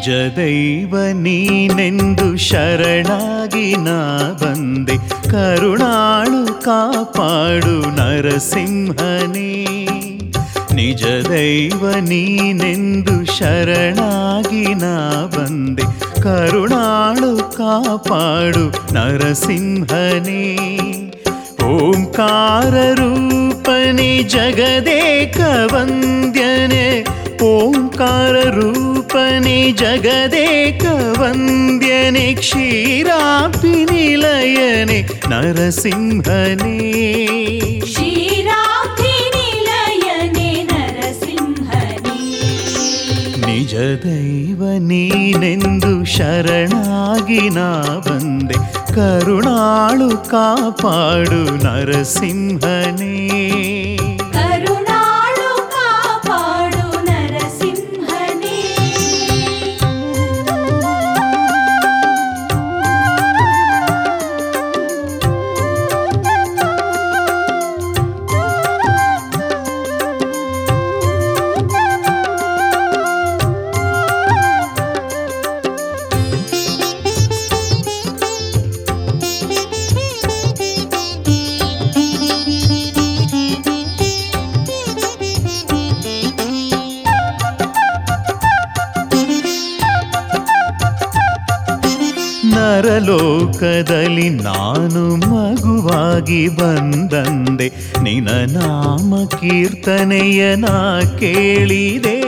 ನಿಜ ದೈವ ನೀನೆಂದು ಶರಣಾಗಿ ನಾ ಬಂದೆ ಕರುಣಾಳು ಕಾಪಾಡು ನರಸಿಂಹನೇ ನಿಜ ದೈವ ನೀನೆಂದು ಶರಣಾಗಿ ನಾ ಬಂದೆ ಕರುಣಾಳು ಕಾಪಾಡು ನರಸಿಂಹನೇ ಓಂಕಾರ ರೂಪನೆ ಜಗದೇಕ ವಂದ್ಯನೆ ಓಂಕಾರ ರೂಪನೆ ಜಗದೇಕ ವಂದ್ಯನೆ ಕ್ಷೀರಾಪಿ ನಿಲಯನೆ ನರಸಿಂಹನೇ ಕ್ಷೀರಾಬ್ಧಿ ನಿಲಯನೆ ನರಸಿಂಹನೇ ನಿಜ ದೈವ ನೀನೆಂದು ಶರಣಾಗಿ ನಾ ಬಂದೆ ಕರುಣಾಳು ಕಾಪಾಡು ನರಸಿಂಹನೇ ಕರುಣಾಳು ಕಾಪಾಡು ನರಸಿಂಹನೇ ನರಲೋಕದಲ್ಲಿ ನಾನು ಮಗುವಾಗಿ ಬಂದಂದೆ ನಿನ ನಾಮ ಕೀರ್ತನೆಯ ನಾ ಕೇಳಿದೆ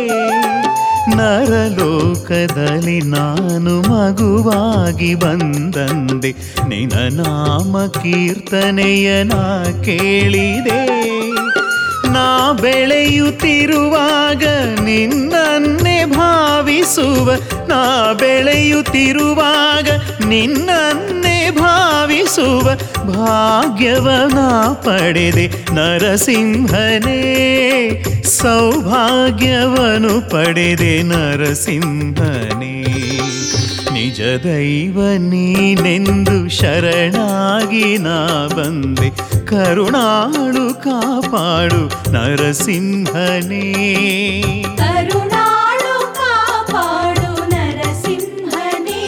ನರಲೋಕದಲ್ಲಿ ನಾನು ಮಗುವಾಗಿ ಬಂದಂದೆ ನಿನ ನಾಮ ಕೀರ್ತನೆಯ ನಾ ಕೇಳಿದೆ ನಾ ಬೆಳೆಯುತ್ತಿರುವಾಗ ನಿನ್ನನ್ನೇ ಭಾವಿಸುವ ನಾ ಬೆಳೆಯುತ್ತಿರುವಾಗ ನಿನ್ನನ್ನೇ ಭಾವಿಸುವ ಭಾಗ್ಯವನ ಪಡೆದೆ ನರಸಿಂಹನೇ ಸೌಭಾಗ್ಯವನು ಪಡೆದೆ ನರಸಿಂಹನೇ ನಿಜ ದೈವ ನೀನೆಂದು ಶರಣಾಗಿ ನಾ ಬಂದೆ ಕರುಣಾಳು ಕಾಪಾಡು ನರಸಿಂಹನೇ ಕರುಣಾಳು ಕಾಪಾಡು ನರಸಿಂಹನೇ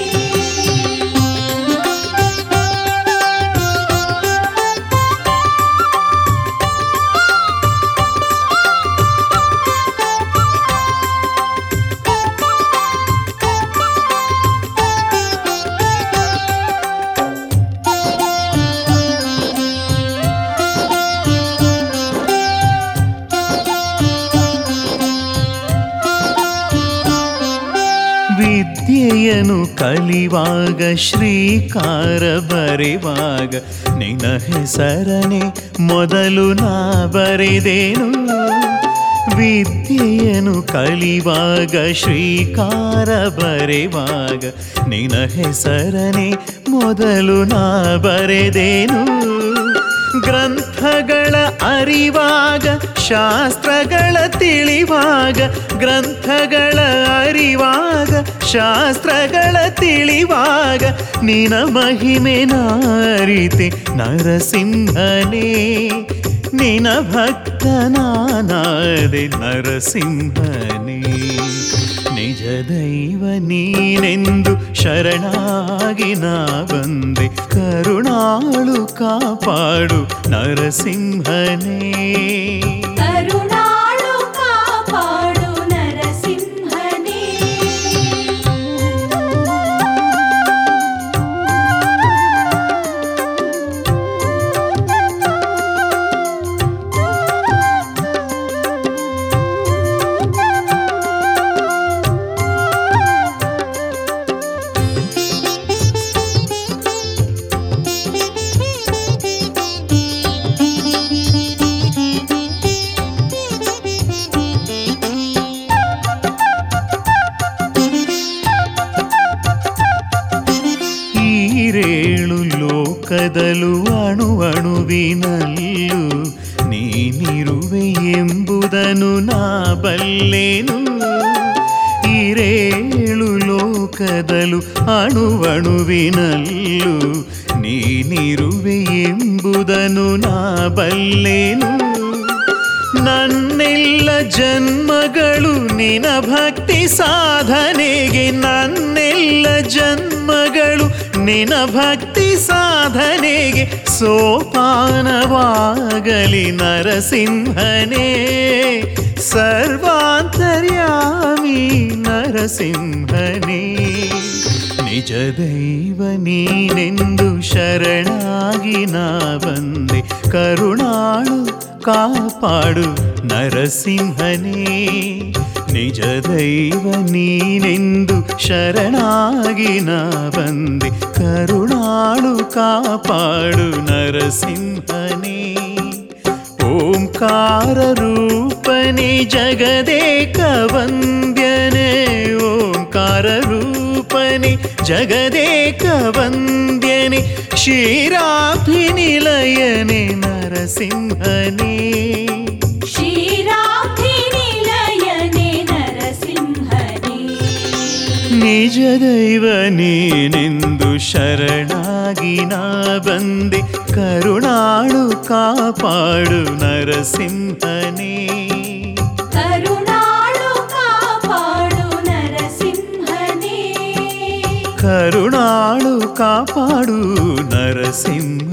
ವಿದ್ಯೆಯನು ಕಲಿವಾಗ ಶ್ರೀಕಾರ ಬರೆವಾಗ ನಿನ ಹೆಸರನೆ ಮೊದಲು ನಾ ಬರೆದೇನು ವಿದ್ಯೆಯನು ಕಲಿವಾಗ ಶ್ರೀಕಾರ ಬರೆವಾಗ ನಿನ ಹೆಸರನೆ ಮೊದಲು ನಾ ಬರೆದೇನು ಗ್ರಂಥಗಳ ಅರಿವಾಗ ಶಾಸ್ತ್ರಗಳ ತಿಳಿವಾಗ ಗ್ರಂಥಗಳ ಅರಿವಾಗ ಶಾಸ್ತ್ರಗಳ ತಿಳಿವಾಗ ನಿನ ಮಹಿಮೆ ನಾರಿತೆ ನರಸಿಂಹನೇ ನಿನ ಭಕ್ತನಾನಾದೆ ನರಸಿಂಹನೇ ನಿಜ ದೈವ ನೀನೆಂದು ಶರಣಾಗಿ ನಾ ಬಂದೆ ಕರುಣಾಳು ಕಾಪಾಡು ನರಸಿಂಹನೇ ಕರುಣಾಳು ಕಾಪಾಡು ನರಸಿಂಹನೇ ಈರೇಳು ಲೋಕದಲು ಅಣು ಅಣುವಿನಲ್ಲೂ ನೀನಿರುವೆ ಎಂಬುದನ್ನು ನಾ ಬಲ್ಲೆನು ಈರೇಳು ಲೋಕದಲು ಅಣು ಅಣುವಿನಲ್ಲೂ ನೀನಿರುವೆ ಎಂಬುದನ್ನು ನಾ ಬಲ್ಲೆನು ನನ್ನೆಲ್ಲ ಜನ್ಮಗಳು ನಿನ ಭಕ್ತಿ ಸಾಧನೆಗೆ ನನ್ನೆಲ್ಲ ಜನ್ಮಗಳು ನಿನ ಭಕ್ತಿ ಸಾಧನೆಗೆ ಸೋಪಾನವಾಗಲಿ ನರಸಿಂಹನೇ ಸರ್ವಾಂತರ್ಯಾಮಿ ನರಸಿಂಹನೇ ನಿಜ ದೈವ ನೀನೆಂದು ಶರಣಾಗಿ ನಾ ಬಂದೆ ಕರುಣಾಳು ಕಾಪಾಡು ನರಸಿಂಹನೇ ನಿಜ ದೈವ ನೀನೆಂದು ಶರಣಾಗಿ ನಾ ಬಂದೆ ಕರುಣಾಳು ಕಾಪಾಡು ನರಸಿಂಹನೇ ಓಂಕಾರ ರೂಪನೆ ಜಗದೇಕ ವಂದ್ಯನೆ ಓಂಕಾರ ರೂಪನೆ ಜಗದೇಕ ವಂದ್ಯನೆ ಕ್ಷೀರಾಭಿನಿಲಯನೆ ನರಸಿಂಹನೇ ಕ್ಷೀರಾಬ್ಧಿನಿಲಯನೆ ನರಸಿಂಹನೇ ನಿಜ ದೈವ ನೀನೆಂದು ಶರಣಾಗಿ ನಾ ಬಂದೆ ಕರುಣಾಳು ಕಾಪಾಡು ನರಸಿಂಹನೇ ಕರುಣಾಳು ಕಾಪಾಡು ನರಸಿಂಹನೇ ಕರುಣಾಳು ಕಾಪಾಡು ನರಸಿಂಹ